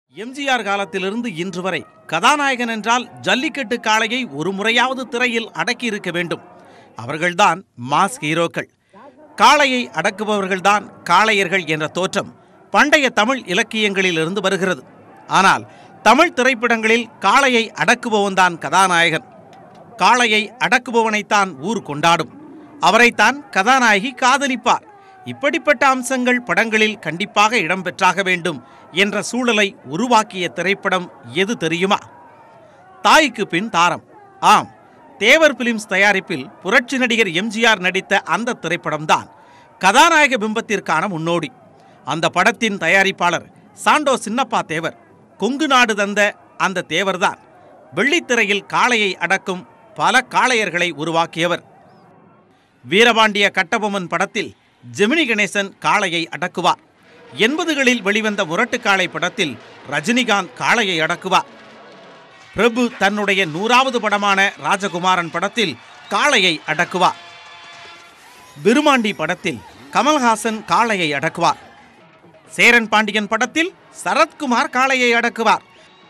எம்ஜிஆர் காலத்திலிருந்து இன்று வரை கதாநாயகன் என்றால் ஜல்லிக்கட்டு காளையை ஒரு முறையாவது திரையில் அடக்கியிருக்க வேண்டும் அவர்கள்தான் மாஸ் ஹீரோக்கள் காளையை அடக்குபவர்கள்தான் காளையர்கள் என்ற தோற்றம் பண்டைய தமிழ் இலக்கியங்களில் இருந்து வருகிறது ஆனால் தமிழ் திரைப்படங்களில் காளையை அடக்குபவன்தான் கதாநாயகன் காளையை அடக்குபவனைத்தான் ஊர் கொண்டாடும் அவரைத்தான் கதாநாயகி காதலிப்பார் இப்படிப்பட்ட அம்சங்கள் படங்களில் கண்டிப்பாக இடம்பெற்றாக வேண்டும் என்ற சூழலை உருவாக்கிய திரைப்படம் எது தெரியுமா தாய்க்கு பின் தாரம் ஆம் தேவர் பிலிம்ஸ் தயாரிப்பில் புரட்சி நடிகர் எம்ஜிஆர் நடித்த அந்த திரைப்படம்தான் கதாநாயக பிம்பத்திற்கான முன்னோடி அந்த படத்தின் தயாரிப்பாளர் சாண்டோ சின்னப்பா தேவர் கொங்கு நாடு தந்த அந்த தேவர்தான் வெள்ளித்திரையில் காளையை அடக்கும் பல காளையர்களை உருவாக்கியவர் வீரபாண்டிய கட்டபொம்மன் படத்தில் ஜெமினி கணேசன் காளையை அடக்குவார் எண்பதுகளில் வெளிவந்த முரட்டுக்காளை படத்தில் ரஜினிகாந்த் காளையை அடக்குவார் பிரபு தன்னுடைய நூறாவது படமான ராஜகுமாரன் படத்தில் காளையை அடக்குவார் விருமாண்டி படத்தில் கமல்ஹாசன் காளையை அடக்குவார் சேரன் பாண்டியன் படத்தில் சரத்குமார் காளையை அடக்குவார்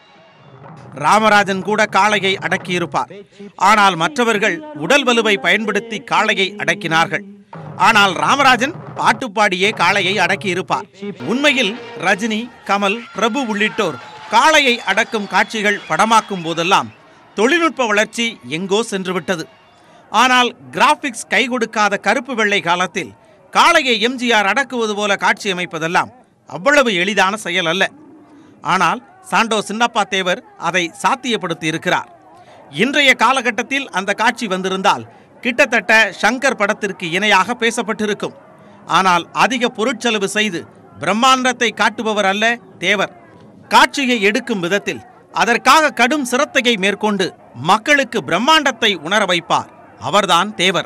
ராமராஜன் கூட காளையை அடக்கியிருப்பார் ஆனால் மற்றவர்கள் உடல் வலுவை பயன்படுத்தி காளையை அடக்கினார்கள் ஆனால் ராமராஜன் பாட்டு பாடியே காளையை அடக்கியிருப்பார் உண்மையில் ரஜினி கமல் பிரபு உள்ளிட்டோர் காளையை அடக்கும் காட்சிகள் படமாக்கும் போதெல்லாம் தொழில்நுட்ப வளர்ச்சி எங்கோ சென்றுவிட்டது ஆனால் கிராபிக்ஸ் கை கொடுக்காத கருப்பு வெள்ளை காலத்தில் காளையை எம்ஜிஆர் அடக்குவது போல காட்சி அமைப்பதெல்லாம் அவ்வளவு எளிதான செயல் அல்ல ஆனால் சாண்டோ சின்னப்பா தேவர் அதை சாத்தியப்படுத்தி இருக்கிறார் இன்றைய காலகட்டத்தில் அந்த காட்சி வந்திருந்தால் கிட்டத்தட்ட ஷங்கர் படத்திற்கு இணையாக பேசப்பட்டிருக்கும் ஆனால் அதிக பொருட்செலவு செய்து பிரம்மாண்டத்தை காட்டுபவர் அல்ல தேவர் காட்சியை எடுக்கும் விதத்தில் அதற்காக கடும் சிரத்தையை மேற்கொண்டு மக்களுக்கு பிரம்மாண்டத்தை உணர வைப்பார் அவர்தான் தேவர்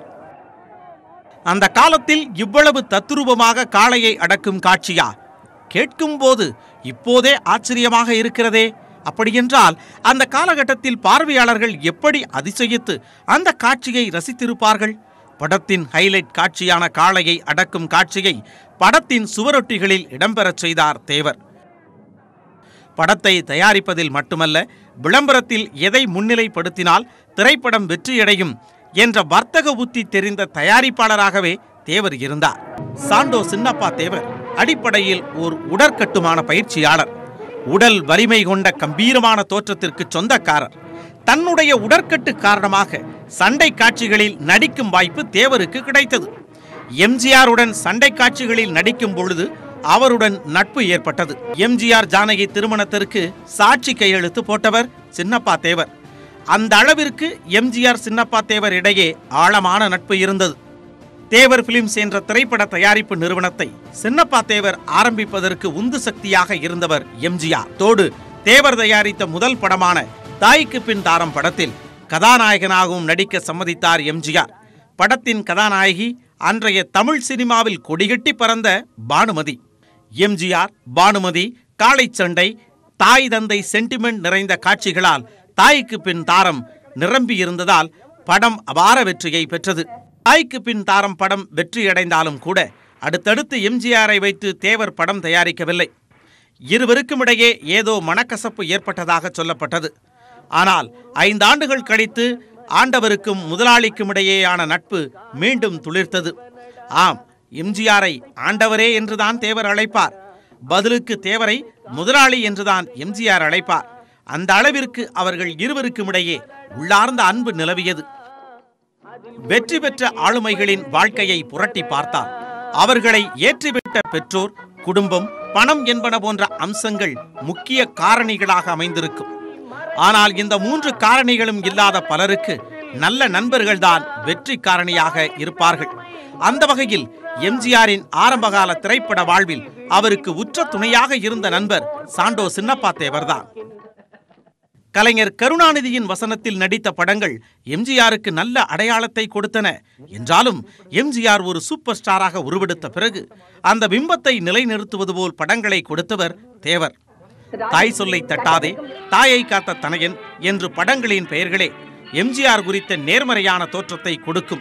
அந்த காலத்தில் இவ்வளவு தத்துரூபமாக காளையை அடக்கும் காட்சியா கேட்கும்போது இப்போதே ஆச்சரியமாக இருக்கிறதே அப்படியென்றால் அந்த காலகட்டத்தில் பார்வையாளர்கள் எப்படி அதிசயித்து அந்த காட்சியை ரசித்திருப்பார்கள் படத்தின் ஹைலைட் காட்சியான காளையை அடக்கும் காட்சியை படத்தின் சுவரொட்டிகளில் இடம்பெறச் செய்தார் தேவர் படத்தை தயாரிப்பதில் மட்டுமல்ல விளம்பரத்தில் எதை முன்னிலைப்படுத்தினால் திரைப்படம் வெற்றியடையும் என்ற வர்த்தக உத்தி தெரிந்த தயாரிப்பாளராகவே தேவர் இருந்தார் சாண்டோ சின்னப்பா தேவர் அடிப்படையில் ஓர் உடற்கட்டுமான பயிற்சியாளர் உடல் வலிமை கொண்ட கம்பீரமான தோற்றத்திற்கு சொந்தக்காரர் தன்னுடைய உடற்கட்டு காரணமாக சண்டை காட்சிகளில் நடிக்கும் வாய்ப்பு தேவருக்கு கிடைத்தது எம்ஜிஆருடன் சண்டை காட்சிகளில் நடிக்கும் பொழுது அவருடன் நட்பு ஏற்பட்டது எம்ஜிஆர் ஜானகி திருமணத்திற்கு சாட்சி கையெழுத்து போட்டவர் சின்னப்பா தேவர் அந்த அளவிற்கு எம்ஜிஆர் சின்னப்பா தேவர் இடையே ஆழமான நட்பு இருந்தது தேவர் பிலிம்ஸ் என்ற திரைப்பட தயாரிப்பு நிறுவனத்தை சின்னப்பா தேவர் ஆரம்பிப்பதற்கு உந்து சக்தியாக இருந்தவர் எம்ஜிஆர் தோடு தேவர் தயாரித்த முதல் படமான தாய்க்கு பின் தாரம் படத்தில் கதாநாயகனாகவும் நடிக்க சம்மதித்தார் எம்ஜிஆர் படத்தின் கதாநாயகி அன்றைய தமிழ் சினிமாவில் கொடிகட்டி பறந்த பானுமதி எம்ஜிஆர் பானுமதி காளைச்சண்டை தாய் தந்தை சென்டிமெண்ட் நிறைந்த காட்சிகளால் தாய்க்கு பின் தாரம் நிரம்பியிருந்ததால் படம் அபார வெற்றியை பெற்றது தாய்க்கு பின் தாரம் படம் வெற்றியடைந்தாலும் கூட அடுத்தடுத்து எம்ஜிஆரை வைத்து தேவர் படம் தயாரிக்கவில்லை இருவருக்கும் இடையே ஏதோ மனக்கசப்பு ஏற்பட்டதாக சொல்லப்பட்டது ஆனால் ஐந்தாண்டுகள் கழித்து ஆண்டவருக்கும் முதலாளிக்கும் இடையேயான நட்பு மீண்டும் துளிர்த்தது ஆம் எம்ஜிஆரை ஆண்டவரே என்றுதான் தேவர் அழைப்பார் பதிலுக்கு தேவரை முதலாளி என்றுதான் எம்ஜிஆர் அழைப்பார் அந்த அளவிற்கு அவர்கள் இருவருக்கும் இடையே உள்ளார்ந்த அன்பு நிலவியது வெற்றி பெற்ற ஆளுமைகளின் வாழ்க்கையை புரட்டி பார்த்தால் அவர்களை ஏற்றிவிட்ட பெற்றோர் குடும்பம் பணம் என்பன போன்ற அம்சங்கள் முக்கிய காரணிகளாக அமைந்திருக்கும் ஆனால் இந்த மூன்று காரணிகளும் இல்லாத பலருக்கு நல்ல நண்பர்கள்தான் வெற்றி காரணியாக இருப்பார்கள் அந்த வகையில் எம்ஜிஆரின் ஆரம்பகால திரைப்பட வாழ்வில் அவருக்கு உற்ற துணையாக இருந்த நண்பர் சாண்டோ சின்னப்பா தேவர்தான் கலைஞர் கருணாநிதியின் வசனத்தில் நடித்த படங்கள் எம்ஜிஆருக்கு நல்ல அடையாளத்தை கொடுத்தன என்றாலும் எம்ஜிஆர் ஒரு சூப்பர் ஸ்டாராக உருவெடுத்த பிறகு அந்த பிம்பத்தை நிலைநிறுத்துவது போல் படங்களை கொடுத்தவர் தேவர் தாய் சொல்லை தட்டாதே தாயை காத்த தனையன் என்று படங்களின் பெயர்களே எம்ஜிஆர் குறித்த நேர்மறையான தோற்றத்தை கொடுக்கும்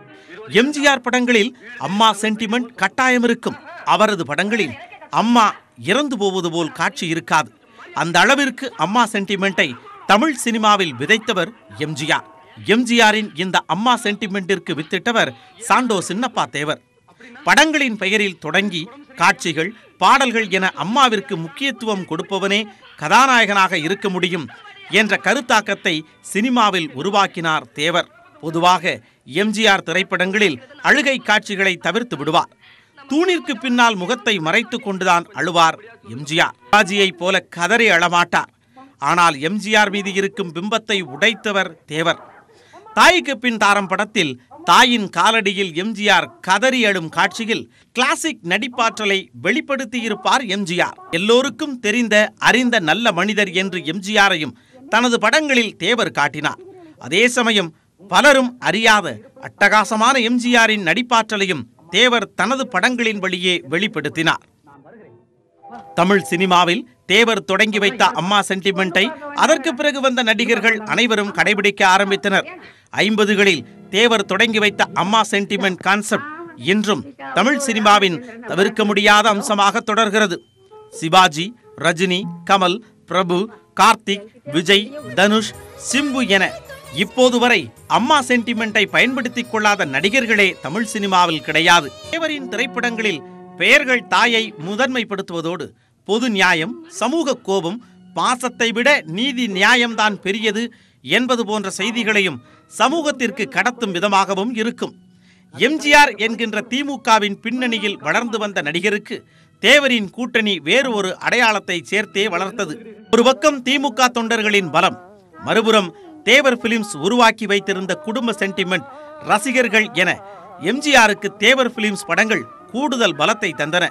எம்ஜிஆர் படங்களில் அம்மா சென்டிமெண்ட் கட்டாயம் இருக்கும் அவரது படங்களில் அம்மா இறந்து போவது போல் காட்சி இருக்காது அந்த அளவிற்கு அம்மா சென்டிமெண்ட்டை தமிழ் சினிமாவில் விதைத்தவர் எம்ஜிஆர் எம்ஜிஆரின் இந்த அம்மா சென்டிமெண்டிற்கு வித்திட்டவர் சாண்டோ சின்னப்பா தேவர் படங்களின் பெயரில் தொடங்கி காட்சிகள் பாடல்கள் என அம்மாவிற்கு முக்கியத்துவம் கொடுப்பவனே கதாநாயகனாக இருக்க முடியும் என்ற கருத்தாக்கத்தை சினிமாவில் உருவாக்கினார் தேவர் பொதுவாக எம்ஜிஆர் திரைப்படங்களில் அழுகை காட்சிகளை தவிர்த்து விடுவார் தூணிற்கு பின்னால் முகத்தை மறைத்துக் கொண்டுதான் அழுவார் எம்ஜிஆர் ராஜியைப் போல கதறி அழமாட்டார் ஆனால் எம்ஜிஆர் மீது இருக்கும் பிம்பத்தை உடைத்தவர் தேவர் தாய்க்கு பின் தாரம் படத்தில் தாயின் காலடியில் எம்ஜிஆர் கதறி அழும் காட்சியில் கிளாசிக் நடிப்பாற்றலை வெளிப்படுத்தியிருப்பார் எம்ஜிஆர் எல்லோருக்கும் தெரிந்த அறிந்த நல்ல மனிதர் என்று எம்ஜிஆரையும் தனது படங்களில் தேவர் காட்டினார் அதே சமயம் பலரும் அறியாத அட்டகாசமான எம்ஜிஆரின் நடிப்பாற்றலையும் தேவர் தனது படங்களின் வழியே வெளிப்படுத்தினார் தமிழ் சினிமாவில் தேவர் தொடங்கி வைத்த அம்மா சென்டிமெண்ட்டை அதற்கு பிறகு வந்த நடிகர்கள் அனைவரும் கடைபிடிக்க ஆரம்பித்தனர் ஐம்பதுகளில் தேவர் தொடங்கி வைத்த அம்மா சென்டிமெண்ட் கான்செப்ட் இன்றும் தமிழ் சினிமாவின் தவிர்க்க முடியாத அம்சமாக தொடர்கிறது சிவாஜி ரஜினி கமல் பிரபு கார்த்திக் விஜய் தனுஷ் சிம்பு என இப்போது வரை அம்மா சென்டிமெண்ட்டை பயன்படுத்திக் கொள்ளாத நடிகர்களே தமிழ் சினிமாவில் கிடையாது தேவரின் திரைப்படங்களில் பெயர்கள் தாயை முதன்மைப்படுத்துவதோடு பொது நியாயம் சமூக கோபம் பாசத்தை விட நீதி நியாயம்தான் பெரியது என்பது போன்ற செய்திகளையும் சமூகத்திற்கு கடத்தும் விதமாகவும் இருக்கும் எம்ஜிஆர் என்கின்ற திமுகவின் பின்னணியில் வளர்ந்து வந்த நடிகருக்கு தேவரின் கூட்டணி வேறு ஒரு அடையாளத்தை சேர்த்தே வளர்த்தது ஒரு பக்கம் திமுக தொண்டர்களின் பலம் மறுபுறம் தேவர் பிலிம்ஸ் உருவாக்கி வைத்திருந்த குடும்ப சென்டிமெண்ட் ரசிகர்கள் என எம்ஜிஆருக்கு தேவர் பிலிம்ஸ் படங்கள் கூடுதல் பலத்தை தந்தன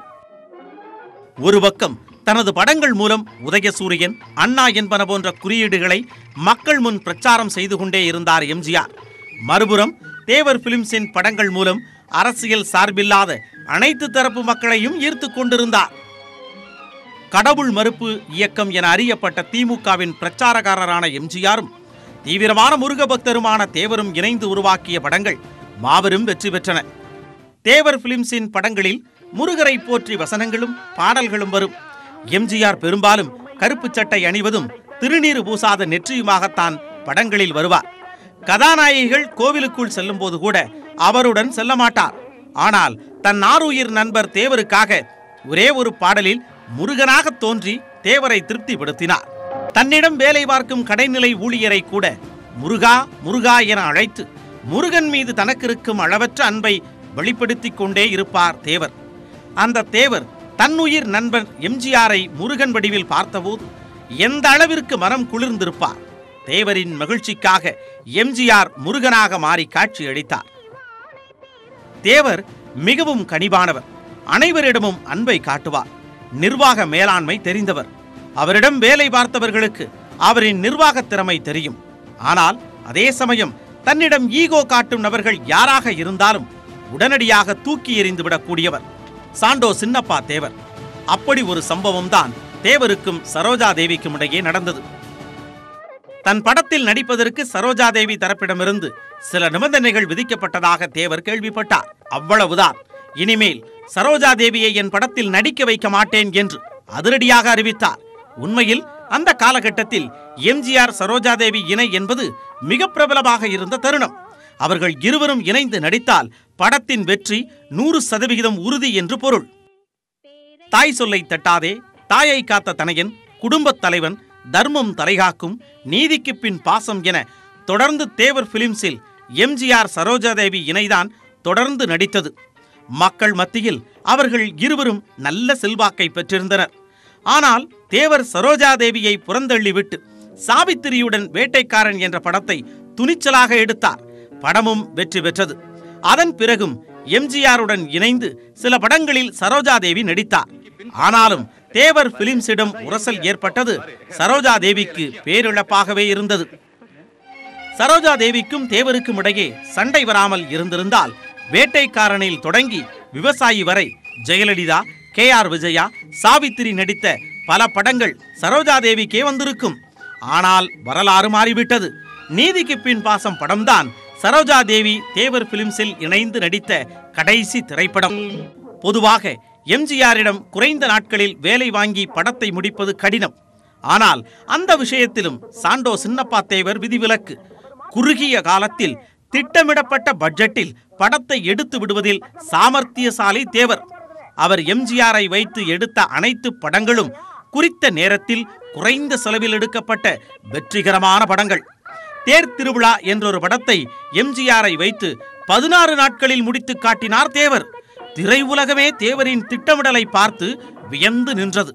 ஒரு பக்கம் தனது படங்கள் மூலம் உதயசூரியன் அண்ணா என்பன போன்ற குறியீடுகளை மக்கள் முன் பிரச்சாரம் செய்து கொண்டே இருந்தார் எம்ஜிஆர் மறுபுறம் தேவர் பிலிம்ஸின் படங்கள் மூலம் அரசியல் சார்பில்லாத அனைத்து தரப்பு மக்களையும் ஈர்த்து கொண்டிருந்தார் கடவுள் மறுப்பு இயக்கம் என அறியப்பட்ட திமுகவின் பிரச்சாரகாரரான எம்ஜிஆரும் தீவிரமான முருக பக்தருமான தேவரும் இணைந்து உருவாக்கிய படங்கள் மாபெரும் வெற்றி பெற்றன தேவர் பிலிம்ஸின் படங்களில் முருகரை போற்றி வசனங்களும் பாடல்களும் வரும் எம்ஜிஆர் பெரும்பாலும் கருப்பு சட்டை அணிவதும் திருநீறு பூசாத நெற்றியுமாகத்தான் படங்களில் வருவார் கதாநாயகிகள் கோவிலுக்குள் செல்லும்போது கூட அவருடன் செல்ல மாட்டார் ஆனால் தன் ஆருயிர் நண்பர் தேவருக்காக ஒரே ஒரு பாடலில் முருகனாக தோன்றி தேவரை திருப்திப்படுத்தினார் தன்னிடம் வேலை பார்க்கும் கடைநிலை ஊழியரை கூட முருகா முருகா என அழைத்து முருகன் மீது தனக்கு இருக்கும் அளவற்ற அன்பை வெளிப்படுத்திக் கொண்டே இருப்பார் தேவர் அந்த தேவர் தன்னுயிர் நண்பன் எம்ஜிஆரை முருகன் வடிவில் பார்த்தபோது எந்த அளவிற்கு மனம் குளிர்ந்திருப்பார் தேவரின் மகிழ்ச்சிக்காக எம்ஜிஆர் முருகனாக மாறி காட்சி அளித்தார் தேவர் மிகவும் கனிவானவர் அனைவரிடமும் அன்பை காட்டுவார் நிர்வாக மேலாண்மை தெரிந்தவர் அவரிடம் வேலை பார்த்தவர்களுக்கு அவரின் நிர்வாகத் திறமை தெரியும் ஆனால் அதே சமயம் தன்னிடம் ஈகோ காட்டும் நபர்கள் யாராக இருந்தாலும் உடனடியாக தூக்கி எறிந்து கூடியவர் சாண்டோ சின்னப்பா தேவர் அப்படி ஒரு சம்பவம் தான் தேவருக்கும் சரோஜா தேவிக்கும் இடையே நடந்தது தன் படத்தில் நடிப்பதற்கு சரோஜா தேவி தரப்பிடமிருந்து சில நிபந்தனைகள் விதிக்கப்பட்டதாக தேவர் கேள்விப்பட்டார் அவ்வளவுதான் இனிமேல் சரோஜா தேவியை என் படத்தில் நடிக்க வைக்க மாட்டேன் என்று அதிரடியாக அறிவித்தார் உண்மையில் அந்த காலகட்டத்தில் எம்ஜிஆர் சரோஜா தேவி இணை என்பது மிக பிரபலமாக இருந்த தருணம் அவர்கள் இருவரும் இணைந்து நடித்தால் படத்தின் வெற்றி நூறு சதவிகிதம் உறுதி என்று பொருள் தாய் சொல்லை தட்டாதே தாயை காத்த தனையன் குடும்பத் தலைவன் தர்மம் தலைகாக்கும் நீதிக்கு பின் பாசம் என தொடர்ந்து தேவர் பிலிம்ஸில் எம்ஜிஆர் சரோஜாதேவி இணைதான் தொடர்ந்து நடித்தது மக்கள் மத்தியில் அவர்கள் இருவரும் நல்ல செல்வாக்கை பெற்றிருந்தனர் ஆனால் தேவர் சரோஜாதேவியை புறந்தள்ளிவிட்டு சாவித்திரியுடன் வேட்டைக்காரன் என்ற படத்தை துணிச்சலாக எடுத்தார் படமும் வெற்றி பெற்றது அதன் பிறகும் எம்ஜிஆருடன் இணைந்து சில படங்களில் சரோஜாதேவி நடித்தார் ஆனாலும் தேவர் பிலிம்ஸிடம் உரசல் ஏற்பட்டது சரோஜா தேவிக்கு பேரிழப்பாகவே இருந்தது சரோஜா தேவிக்கும் தேவருக்கும் இடையே சண்டை வராமல் இருந்திருந்தால் வேட்டைக்காரனில் தொடங்கி விவசாயி வரை ஜெயலலிதா கே ஆர் விஜயா சாவித்திரி நடித்த பல படங்கள் சரோஜா தேவிக்கே வந்திருக்கும் ஆனால் வரலாறு மாறிவிட்டது நீதிக்கு பின் பாசம் படம்தான் சரோஜா தேவி தேவர் பிலிம்ஸில் இணைந்து நடித்த கடைசி திரைப்படம் பொதுவாக எம்ஜிஆரிடம் குறைந்த நாட்களில் வேலை வாங்கி படத்தை முடிப்பது கடினம் ஆனால் அந்த விஷயத்திலும் சாண்டோ சின்னப்பா தேவர் விதிவிலக்கு குறுகிய காலத்தில் திட்டமிடப்பட்ட பட்ஜெட்டில் படத்தை எடுத்து விடுவதில் சாமர்த்தியசாலி தேவர் அவர் எம்ஜிஆரை வைத்து எடுத்த அனைத்து படங்களும் குறித்த நேரத்தில் குறைந்த செலவில் எடுக்கப்பட்ட வெற்றிகரமான படங்கள் தேர் திருவிழா என்றொரு படத்தை எம்ஜிஆரை வைத்து பதினாறு நாட்களில் முடித்து காட்டினார் தேவர் திரையுலகமே தேவரின் திட்டமிடலை பார்த்து வியந்து நின்றது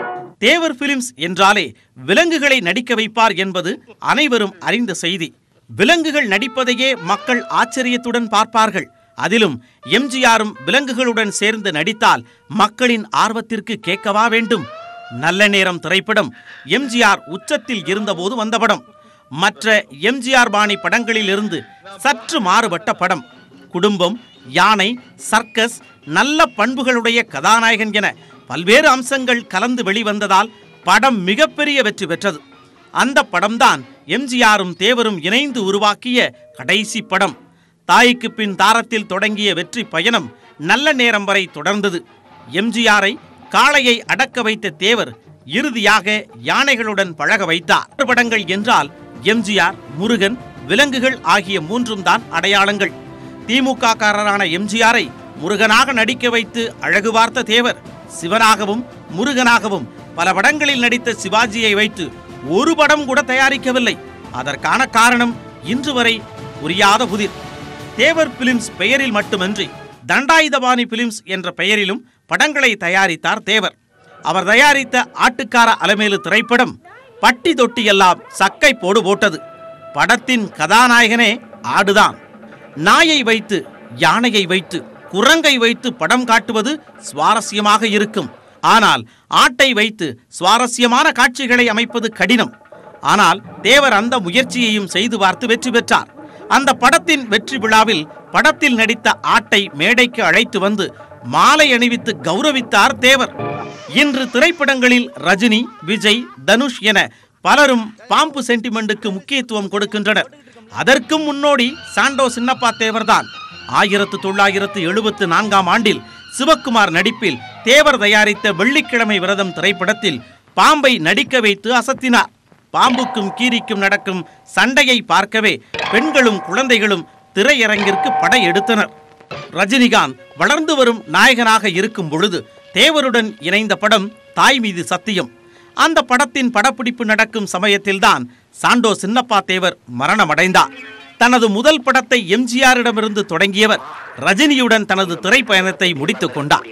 தேவர் பிலிம்ஸ் என்றாலே விலங்குகளை நடிக்க வைப்பார் என்பது அனைவரும் அறிந்த செய்தி விலங்குகள் நடிப்பதையே மக்கள் ஆச்சரியத்துடன் பார்ப்பார்கள் அதிலும் எம்ஜிஆரும் விலங்குகளுடன் சேர்ந்து நடித்தால் மக்களின் ஆர்வத்திற்கு கேட்கவா வேண்டும் நல்ல நேரம் திரைப்படம் எம்ஜிஆர் உச்சத்தில் இருந்தபோது வந்த படம் மற்ற எம்ஜிஆர் பாணி படங்களில் இருந்து சற்று மாறுபட்ட படம் குடும்பம் யானை சர்க்கஸ் நல்ல பண்புகளுடைய கதாநாயகன் என பல்வேறு அம்சங்கள் கலந்து வெளிவந்ததால் படம் மிகப்பெரிய வெற்றி பெற்றது அந்த படம்தான் எம்ஜிஆரும் தேவரும் இணைந்து உருவாக்கிய கடைசி படம் தாய்க்கு பின் தாரத்தில் தொடங்கிய வெற்றி பயணம் நல்ல நேரம் வரை தொடர்ந்தது எம்ஜிஆரை காளையை அடக்க வைத்த தேவர் இறுதியாக யானைகளுடன் பழக வைத்தார் படங்கள் என்றால் எம்ஜிஆர் முருகன் விலங்குகள் ஆகிய மூன்றும் தான் அடையாளங்கள் திமுக காரரான எம்ஜிஆரை முருகனாக நடிக்க வைத்து அழகு பார்த்த தேவர் சிவனாகவும் முருகனாகவும் பல படங்களில் நடித்த சிவாஜியை வைத்து ஒரு படம் கூட தயாரிக்கவில்லை அதற்கான காரணம் இன்று வரை புரியாத புதிர் தேவர் பிலிம்ஸ் பெயரில் மட்டுமின்றி தண்டாயுதபாணி பிலிம்ஸ் என்ற பெயரிலும் படங்களை தயாரித்தார் தேவர் அவர் தயாரித்த ஆட்டுக்கார அலமேலு திரைப்படம் பட்டி தொட்டி எல்லாம் சக்கை போடு போட்டது படத்தின் கதாநாயகனே ஆடுதான் நாயை வைத்து யானையை வைத்து குரங்கை வைத்து படம் காட்டுவது சுவாரஸ்யமாக இருக்கும் ஆனால் ஆட்டை வைத்து சுவாரஸ்யமான காட்சிகளை அமைப்பது கடினம் ஆனால் தேவர் அந்த முயற்சியையும் செய்து பார்த்து வெற்றி பெற்றார் அந்த படத்தின் வெற்றி விழாவில் படத்தில் நடித்த ஆட்டை மேடைக்கு அழைத்து வந்து மாலை அணிவித்து கௌரவித்தார் தேவர் இன்று திரைப்படங்களில் ரஜினி விஜய் தனுஷ் என பலரும் பாம்பு சென்டிமெண்ட்டுக்கு முக்கியத்துவம் கொடுக்கின்றனர் அதற்கும் முன்னோடி சாண்டோ சின்னப்பா தேவர்தான் ஆயிரத்து தொள்ளாயிரத்து எழுபத்து நான்காம் ஆண்டில் சிவக்குமார் நடிப்பில் தேவர் தயாரித்த வெள்ளிக்கிழமை விரதம் திரைப்படத்தில் பாம்பை நடிக்க வைத்து அசத்தினார் பாம்புக்கும் கீரிக்கும் நடக்கும் சண்டையை பார்க்கவே பெண்களும் குழந்தைகளும் திரையரங்கிற்கு படையெடுத்தனர் ரஜினிகாந்த் வளர்ந்து வரும் நாயகனாக இருக்கும் பொழுது தேவருடன் இணைந்த படம் தாய் மீது சத்தியம் அந்த படத்தின் படப்பிடிப்பு நடக்கும் சமயத்தில்தான் சாண்டோ சின்னப்பா தேவர் மரணமடைந்தார் தனது முதல் படத்தை எம்ஜிஆரிடமிருந்து தொடங்கியவர் ரஜினியுடன் தனது திரைப்பயணத்தை முடித்துக் கொண்டார்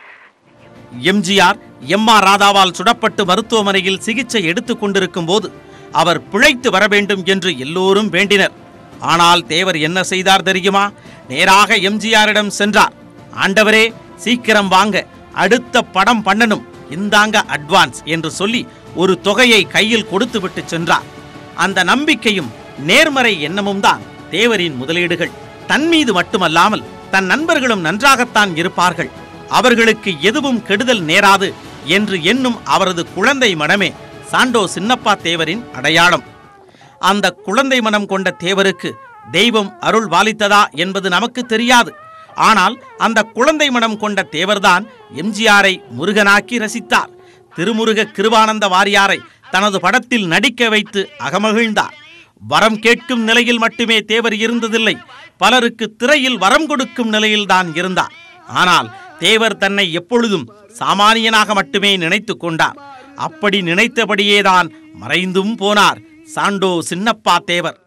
எம்ஜிஆர் எம் ஆர் ராதாவால் சுடப்பட்டு மருத்துவமனையில் சிகிச்சை எடுத்துக் கொண்டிருக்கும் போது அவர் பிழைத்து வர வேண்டும் என்று எல்லோரும் வேண்டினர் ஆனால் தேவர் என்ன செய்தார் தெரியுமா நேராக எம்ஜிஆரிடம் சென்றார் ஆண்டவரே சீக்கிரம் வாங்க அடுத்த படம் பண்ணணும் இந்தாங்க அட்வான்ஸ் என்று சொல்லி ஒரு தொகையை கையில் கொடுத்துவிட்டு சென்றார் அந்த நம்பிக்கையும் நேர்மறை எண்ணமும் தான் தேவரின் முதலீடுகள் தன் மீது மட்டுமல்லாமல் தன் நண்பர்களும் நன்றாகத்தான் இருப்பார்கள் அவர்களுக்கு எதுவும் கெடுதல் நேராது என்று எண்ணும் அவரது குழந்தை மனமே சாண்டோ சின்னப்பா தேவரின் அடையாளம் அந்த குழந்தை மனம் கொண்ட தேவருக்கு தெய்வம் அருள் பாலித்ததா என்பது நமக்கு தெரியாது ஆனால் அந்த குழந்தை மனம் கொண்ட தேவர்தான் எம்ஜிஆரை முருகனாக்கி ரசித்தார் திருமுருக கிருபானந்த வாரியாரை தனது படத்தில் நடிக்க வைத்து அகமகிழ்ந்தார் வரம் கேட்கும் நிலையில் மட்டுமே தேவர் இருந்ததில்லை பலருக்கு திரையில் வரம் கொடுக்கும் நிலையில்தான் இருந்தார் ஆனால் தேவர் தன்னை எப்பொழுதும் சாமானியனாக மட்டுமே நினைத்து கொண்டார் அப்படி நினைத்தபடியேதான் மறைந்தும் போனார் சாண்டோ சின்னப்பா தேவர்